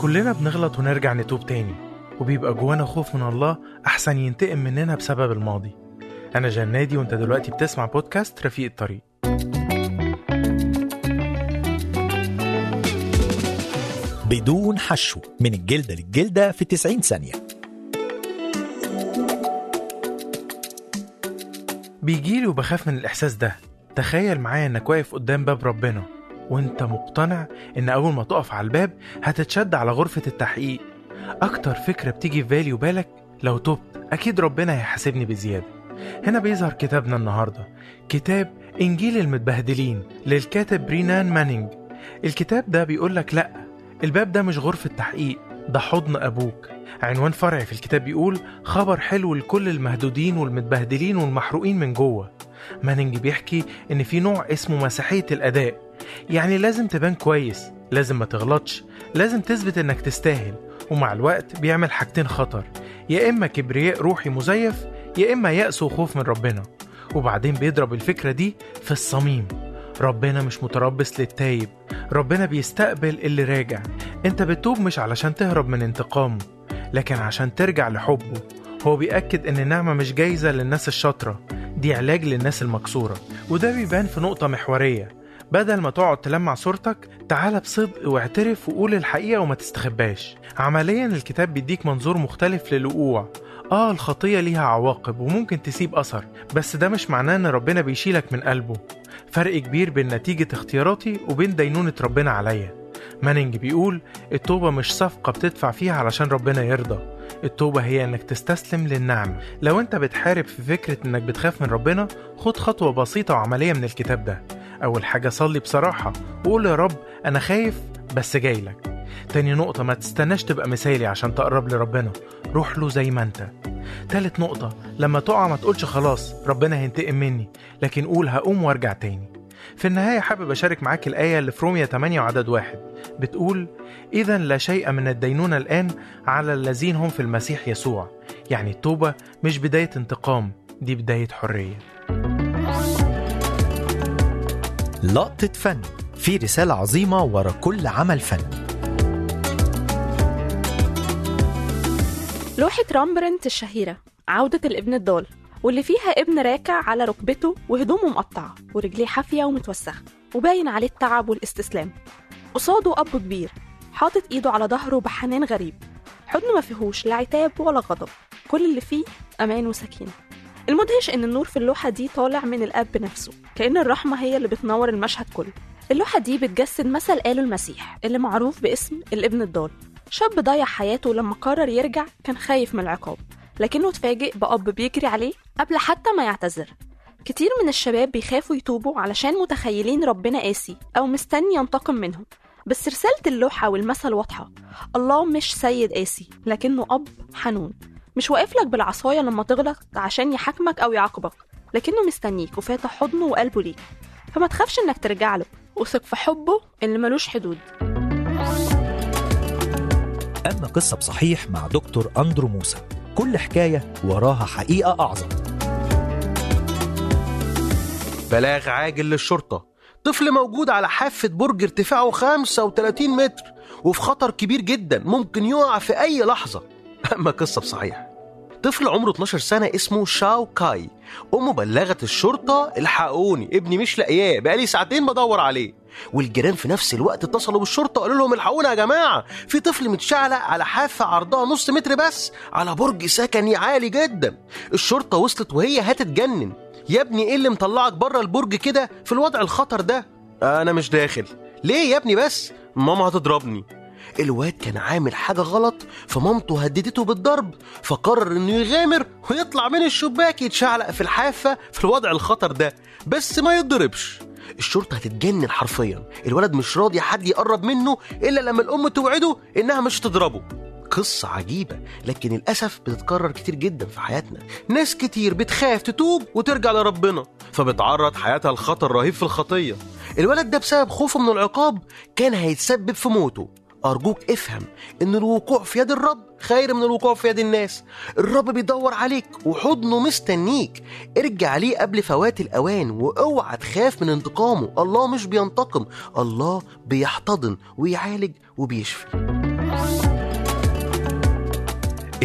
كلنا بنغلط ونرجع نتوب تاني وبيبقى جوانا خوف من الله أحسن ينتقم مننا بسبب الماضي أنا جنادي وأنت دلوقتي بتسمع بودكاست رفيق الطريق بدون حشو من الجلدة للجلدة في 90 ثانية بيجيلي وبخاف من الإحساس ده تخيل معايا إنك واقف قدام باب ربنا وإنت مقتنع إن أول ما تقف على الباب هتتشد على غرفة التحقيق أكتر فكرة بتيجي في بالي وبالك لو تبت أكيد ربنا هيحاسبني بزيادة هنا بيظهر كتابنا النهاردة كتاب إنجيل المتبهدلين للكاتب برينان مانينج الكتاب ده بيقولك لأ الباب ده مش غرفة تحقيق ده حضن أبوك عنوان فرعي في الكتاب بيقول خبر حلو لكل المهدودين والمتبهدلين والمحروقين من جوه مانينج بيحكي إن في نوع اسمه مسيحية الأداء يعني لازم تبان كويس لازم ما تغلطش لازم تثبت إنك تستاهل ومع الوقت بيعمل حاجتين خطر يا إما كبرياء روحي مزيف يا إما يأس وخوف من ربنا وبعدين بيضرب الفكرة دي في الصميم ربنا مش متربص للتايب ربنا بيستقبل اللي راجع انت بتتوب مش علشان تهرب من انتقامه لكن عشان ترجع لحبه هو بيأكد ان النعمة مش جايزة للناس الشاطرة دي علاج للناس المكسورة وده بيبان في نقطة محورية بدل ما تقعد تلمع صورتك تعال بصدق واعترف وقول الحقيقة وما تستخباش عمليا الكتاب بيديك منظور مختلف للوقوع آه الخطية ليها عواقب وممكن تسيب أثر بس ده مش معناه إن ربنا بيشيلك من قلبه فرق كبير بين نتيجة اختياراتي وبين دينونة ربنا عليا مانينج بيقول التوبة مش صفقة بتدفع فيها علشان ربنا يرضى التوبة هي انك تستسلم للنعم لو انت بتحارب في فكرة انك بتخاف من ربنا خد خطوة بسيطة وعملية من الكتاب ده اول حاجة صلي بصراحة وقول يا رب انا خايف بس جاي لك تاني نقطة ما تستناش تبقى مثالي عشان تقرب لربنا روح له زي ما انت تالت نقطة لما تقع ما تقولش خلاص ربنا هينتقم مني لكن قول هقوم وارجع تاني في النهاية حابب أشارك معاك الآية اللي في رومية 8 وعدد واحد بتقول إذا لا شيء من الدينونة الآن على الذين هم في المسيح يسوع يعني التوبة مش بداية انتقام دي بداية حرية لقطة فن في رسالة عظيمة ورا كل عمل فني لوحة رامبرنت الشهيرة عودة الابن الضال واللي فيها ابن راكع على ركبته وهدومه مقطعة ورجليه حافية ومتوسخة وباين عليه التعب والاستسلام قصاده أب كبير حاطط إيده على ظهره بحنان غريب حضن ما فيهوش لا عتاب ولا غضب كل اللي فيه أمان وسكينة المدهش إن النور في اللوحة دي طالع من الأب نفسه كأن الرحمة هي اللي بتنور المشهد كله اللوحة دي بتجسد مثل قاله المسيح اللي معروف باسم الابن الضال شاب ضيع حياته لما قرر يرجع كان خايف من العقاب لكنه اتفاجئ بأب بيجري عليه قبل حتى ما يعتذر كتير من الشباب بيخافوا يتوبوا علشان متخيلين ربنا قاسي أو مستني ينتقم منهم بس رسالة اللوحة والمثل واضحة الله مش سيد قاسي لكنه أب حنون مش واقفلك بالعصاية لما تغلط عشان يحاكمك أو يعاقبك لكنه مستنيك وفاتح حضنه وقلبه ليك فما تخافش إنك ترجع له وثق في حبه اللي ملوش حدود أما قصة بصحيح مع دكتور أندرو موسى كل حكاية وراها حقيقة أعظم بلاغ عاجل للشرطة طفل موجود على حافة برج ارتفاعه 35 متر وفي خطر كبير جدا ممكن يقع في أي لحظة أما قصة بصحيح طفل عمره 12 سنة اسمه شاو كاي أمه بلغت الشرطة الحقوني ابني مش لاقياه بقالي ساعتين بدور عليه والجيران في نفس الوقت اتصلوا بالشرطة قالوا لهم الحقونا يا جماعة في طفل متشعلق على حافة عرضها نص متر بس على برج سكني عالي جدا الشرطة وصلت وهي هتتجنن يا ابني ايه اللي مطلعك بره البرج كده في الوضع الخطر ده انا مش داخل ليه يا ابني بس ماما هتضربني الواد كان عامل حاجة غلط فمامته هددته بالضرب فقرر انه يغامر ويطلع من الشباك يتشعلق في الحافة في الوضع الخطر ده بس ما يتضربش الشرطة هتتجنن حرفيا الولد مش راضي حد يقرب منه إلا لما الأم توعده إنها مش تضربه قصة عجيبة لكن للأسف بتتكرر كتير جدا في حياتنا ناس كتير بتخاف تتوب وترجع لربنا فبتعرض حياتها لخطر رهيب في الخطية الولد ده بسبب خوفه من العقاب كان هيتسبب في موته أرجوك افهم إن الوقوع في يد الرب خير من الوقوع في يد الناس الرب بيدور عليك وحضنه مستنيك ارجع ليه قبل فوات الأوان واوعى تخاف من انتقامه الله مش بينتقم الله بيحتضن ويعالج وبيشفي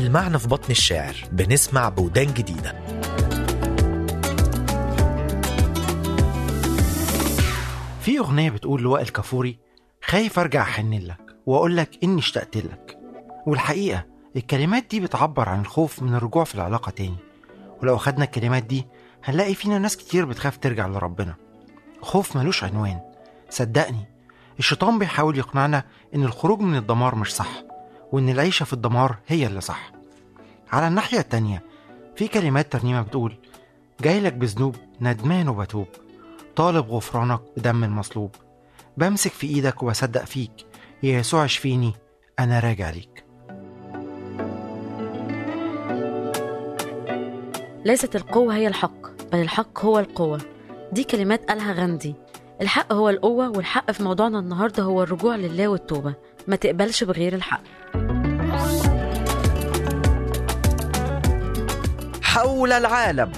المعنى في بطن الشاعر بنسمع بودان جديدة في أغنية بتقول لوائل كفوري خايف أرجع أحن لك وأقول لك إني اشتقت لك والحقيقة الكلمات دي بتعبر عن الخوف من الرجوع في العلاقة تاني ولو أخدنا الكلمات دي هنلاقي فينا ناس كتير بتخاف ترجع لربنا خوف ملوش عنوان صدقني الشيطان بيحاول يقنعنا إن الخروج من الدمار مش صح وإن العيشة في الدمار هي اللي صح على الناحية التانية في كلمات ترنيمة بتقول جايلك بذنوب ندمان وبتوب طالب غفرانك بدم المصلوب بمسك في ايدك وبصدق فيك يا يسوع اشفيني انا راجع ليك ليست القوة هي الحق بل الحق هو القوة دي كلمات قالها غاندي الحق هو القوة والحق في موضوعنا النهاردة هو الرجوع لله والتوبة ما تقبلش بغير الحق حول العالم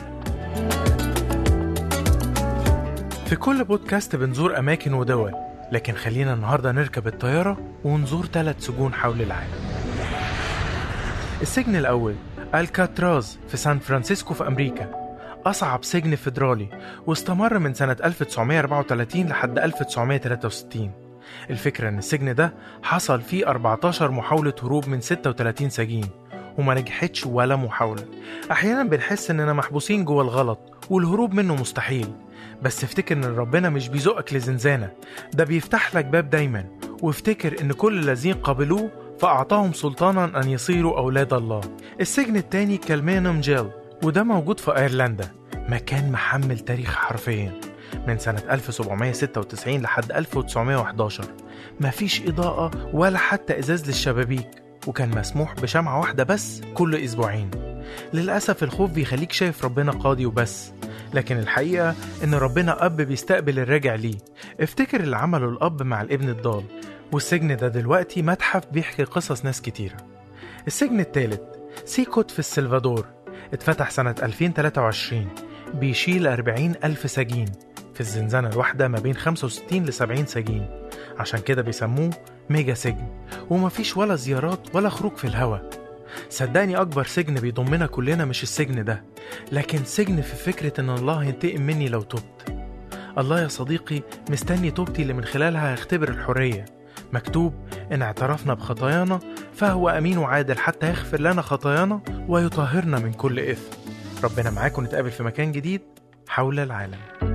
في كل بودكاست بنزور أماكن ودول لكن خلينا النهاردة نركب الطيارة ونزور ثلاث سجون حول العالم السجن الأول الكاتراز في سان فرانسيسكو في أمريكا أصعب سجن فيدرالي واستمر من سنة 1934 لحد 1963 الفكرة إن السجن ده حصل فيه 14 محاولة هروب من 36 سجين وما نجحتش ولا محاولة أحيانا بنحس إننا محبوسين جوه الغلط والهروب منه مستحيل بس افتكر إن ربنا مش بيزقك لزنزانة ده بيفتح لك باب دايما وافتكر إن كل الذين قبلوه فأعطاهم سلطانا أن يصيروا أولاد الله السجن التاني كالمينوم جيل وده موجود في أيرلندا مكان محمل تاريخ حرفيا من سنة 1796 لحد 1911 مفيش إضاءة ولا حتى إزاز للشبابيك وكان مسموح بشمعة واحدة بس كل أسبوعين للأسف الخوف بيخليك شايف ربنا قاضي وبس لكن الحقيقة إن ربنا أب بيستقبل الراجع ليه افتكر اللي عمله الأب مع الابن الضال والسجن ده دلوقتي متحف بيحكي قصص ناس كتيرة السجن الثالث سيكوت في السلفادور اتفتح سنة 2023 بيشيل 40 ألف سجين في الزنزانة الواحدة ما بين 65 ل 70 سجين عشان كده بيسموه ميجا سجن ومفيش ولا زيارات ولا خروج في الهوا صدقني أكبر سجن بيضمنا كلنا مش السجن ده لكن سجن في فكرة إن الله هينتقم مني لو تبت الله يا صديقي مستني توبتي اللي من خلالها هيختبر الحرية مكتوب إن اعترفنا بخطايانا فهو أمين وعادل حتى يغفر لنا خطايانا ويطهرنا من كل إثم ربنا معاكم نتقابل في مكان جديد حول العالم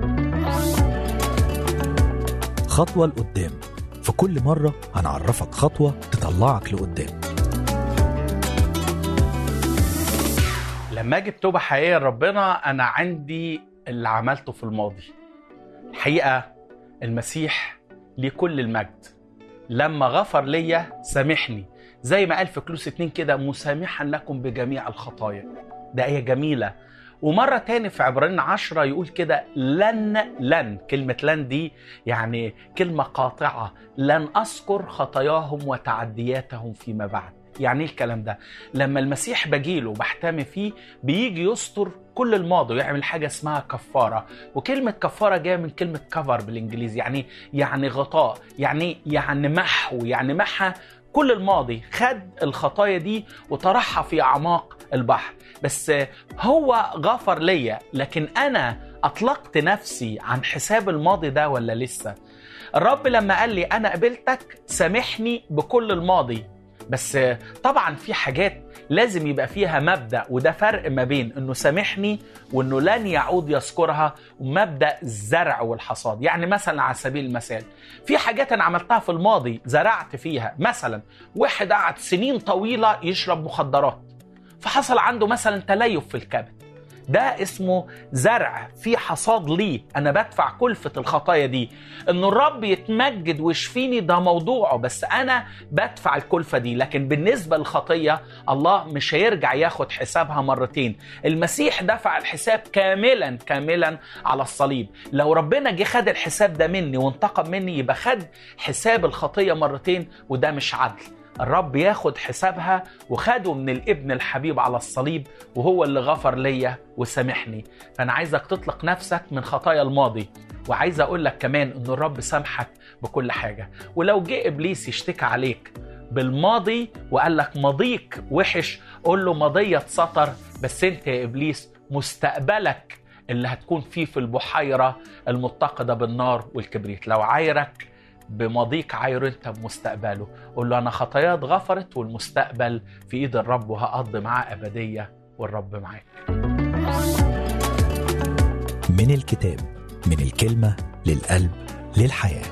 خطوة لقدام في كل مرة هنعرفك خطوة تطلعك لقدام لما اجي بتوبه حقيقيه لربنا انا عندي اللي عملته في الماضي الحقيقه المسيح ليه كل المجد لما غفر ليا سامحني زي ما قال في كلوس اتنين كده مسامحا لكم بجميع الخطايا ده آية جميلة ومرة تاني في عبرانيين عشرة يقول كده لن لن كلمة لن دي يعني كلمة قاطعة لن أذكر خطاياهم وتعدياتهم فيما بعد يعني ايه الكلام ده لما المسيح بجيله وبحتمي فيه بيجي يستر كل الماضي ويعمل حاجه اسمها كفاره وكلمه كفاره جايه من كلمه كفر بالانجليزي يعني يعني غطاء يعني يعني محو يعني محى كل الماضي خد الخطايا دي وطرحها في اعماق البحر بس هو غفر ليا لكن انا اطلقت نفسي عن حساب الماضي ده ولا لسه الرب لما قال لي انا قبلتك سامحني بكل الماضي بس طبعا في حاجات لازم يبقى فيها مبدا وده فرق ما بين انه سامحني وانه لن يعود يذكرها ومبدا الزرع والحصاد يعني مثلا على سبيل المثال في حاجات انا عملتها في الماضي زرعت فيها مثلا واحد قعد سنين طويله يشرب مخدرات فحصل عنده مثلا تليف في الكبد ده اسمه زرع في حصاد ليه انا بدفع كلفة الخطايا دي ان الرب يتمجد ويشفيني ده موضوعه بس انا بدفع الكلفة دي لكن بالنسبة للخطية الله مش هيرجع ياخد حسابها مرتين المسيح دفع الحساب كاملا كاملا على الصليب لو ربنا جه خد الحساب ده مني وانتقم مني يبقى خد حساب الخطية مرتين وده مش عدل الرب ياخد حسابها وخده من الابن الحبيب على الصليب وهو اللي غفر ليا وسامحني فانا عايزك تطلق نفسك من خطايا الماضي وعايز اقول لك كمان ان الرب سامحك بكل حاجه ولو جه ابليس يشتكي عليك بالماضي وقال لك ماضيك وحش قول له ماضية سطر بس انت يا ابليس مستقبلك اللي هتكون فيه في البحيرة المتقدة بالنار والكبريت لو عايرك بماضيك عاير انت بمستقبله قول له انا خطاياي اتغفرت والمستقبل في ايد الرب وهقضي معاه ابديه والرب معاك من الكتاب من الكلمة للقلب للحياة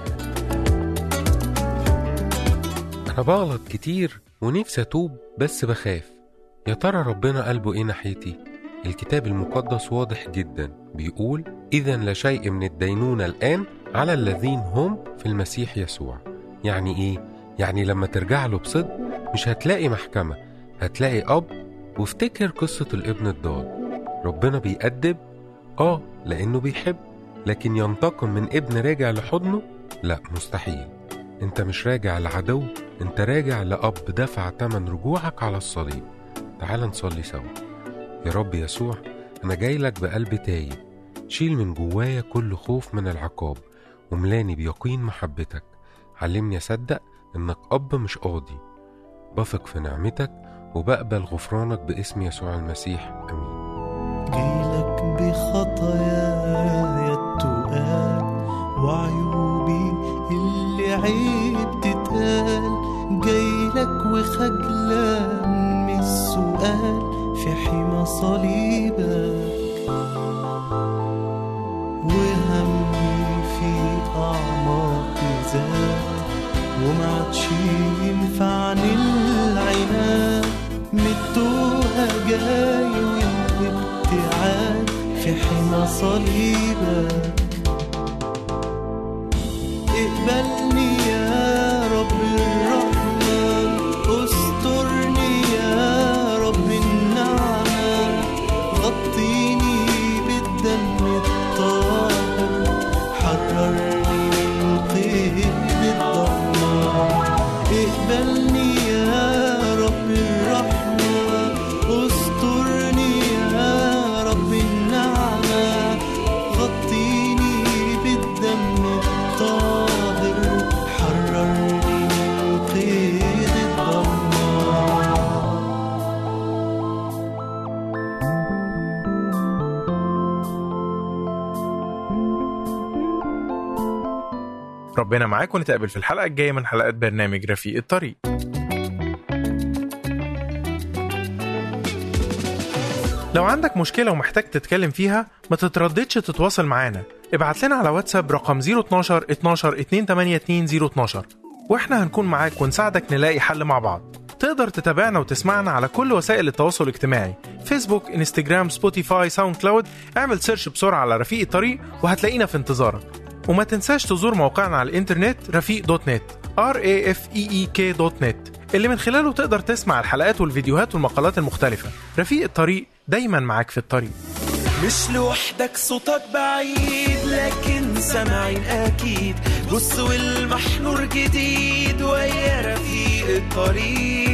أنا بغلط كتير ونفسي أتوب بس بخاف يا ترى ربنا قلبه إيه ناحيتي؟ الكتاب المقدس واضح جدا بيقول إذا لا شيء من الدينونة الآن على الذين هم في المسيح يسوع يعني إيه؟ يعني لما ترجع له بصدق مش هتلاقي محكمة هتلاقي أب وافتكر قصة الابن الضال ربنا بيأدب آه لأنه بيحب لكن ينتقم من ابن راجع لحضنه لا مستحيل انت مش راجع لعدو انت راجع لأب دفع تمن رجوعك على الصليب تعال نصلي سوا يا رب يسوع أنا جاي لك بقلب تايب شيل من جوايا كل خوف من العقاب وملاني بيقين محبتك علمني أصدق إنك أب مش قاضي بثق في نعمتك وبقبل غفرانك باسم يسوع المسيح آمين جيلك بخطاياي التقال وعيوبي اللي عيب تتقال جايلك وخجلان من السؤال في حمى صليبك وهمي في أعماق ذات ومعدش ينفعني العناد مدوها جاي والابتعاد في حمى صليبك اقبلني يا رب الرحمن استرني يا رب النعمة غطيني بالدم الطاهر حررني من قيد الضلمة اقبلني يا رب الرحمة استرني يا رب النعمة غطيني بالدم الطاهر حررني من قيد الضلمة ربنا معاك ونتقابل في الحلقة الجاية من حلقات برنامج رفيق الطريق لو عندك مشكلة ومحتاج تتكلم فيها ما تترددش تتواصل معانا ابعت لنا على واتساب رقم 012 12 282 012 واحنا هنكون معاك ونساعدك نلاقي حل مع بعض تقدر تتابعنا وتسمعنا على كل وسائل التواصل الاجتماعي فيسبوك انستجرام سبوتيفاي ساوند كلاود اعمل سيرش بسرعة على رفيق الطريق وهتلاقينا في انتظارك وما تنساش تزور موقعنا على الانترنت رفيق دوت نت r a f e e k دوت نت اللي من خلاله تقدر تسمع الحلقات والفيديوهات والمقالات المختلفة رفيق الطريق دايما معاك في الطريق مش لوحدك صوتك بعيد لكن سامعين اكيد بص والمحنور جديد ويا رفيق الطريق